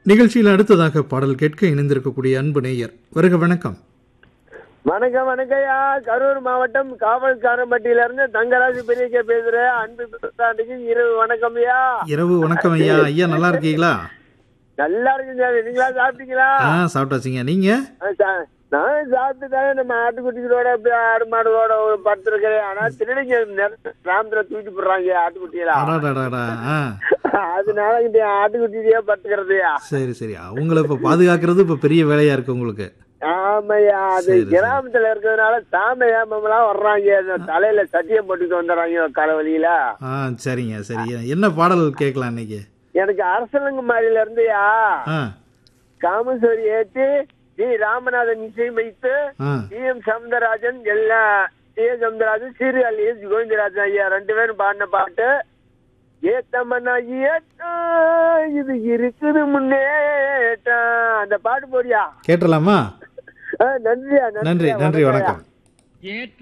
நிகழ்ச்சியில் அடுத்ததாக பாடல் கேட்க இணைந்திருக்கக்கூடிய அன்பு நேயர் வருக வணக்கம் வணக்கம் வணக்கம்யா கரூர் மாவட்டம் காவல்காரம்பட்டியில இருந்து தங்கராஜு பெரியக்க பேசுறேன் அன்பு புத்தாண்டுக்கு இரவு வணக்கம்யா இரவு வணக்கம் ஐயா ஐயா நல்லா இருக்கீங்களா நல்லா இருக்குங்க நீங்களா சாப்பிட்டீங்களா ஆ சாப்பிட்டாச்சுங்க நீங்க ஆ, சா- நான் சாப்பிட்டுதாங்க நம்ம ஆட்டுக்குட்டிகளோட அப்படியே ஆடு மாடுகளோட ஒரு படுத்திருக்கிறேன் ஆனா திருடிங்க நேரத்துல கிராமத்துல தூக்கி போடுறாங்க ஆட்டுக்குட்டிகளா அடாடாடாடா ஆ அதனால இந்த ஆட்டுக்குட்டியே படுத்துக்கிறதுயா சரி சரி அவங்கள இப்ப பாதுகாக்கிறது இப்ப பெரிய வேலையா இருக்கு உங்களுக்கு ஆமாய்யா அது சரி, சரி. கிராமத்துல இருக்கிறதுனால சாம ஏமம்லாம் வர்றாங்க இந்த தலையில சட்டியம் போட்டுட்டு வந்துடுறாங்க தலைவலியில ஆ சரிங்க சரிங்க என்ன பாடல் கேட்கலாம் இன்னைக்கு எனக்கு அரசலங்க மாடியில இருந்துயா ஆ காமேஸ்வரி ஏற்றி டி ராமநாதன் இசையமைத்து ஆ டி எம் சவுந்தரராஜன் எல்லா T M Soundararajan serial S Govindarajan ஐயா ரெண்டு பேரும் பாடின பாட்டு ஏத்தமன்னா ஏத்தா இது இருக்குது முன்னேட்டா அந்த பாட்டு போறியா கேட்டலாமா ஆ, நன்றியா நன்றி நன்றி வணக்கம் ஏற்ற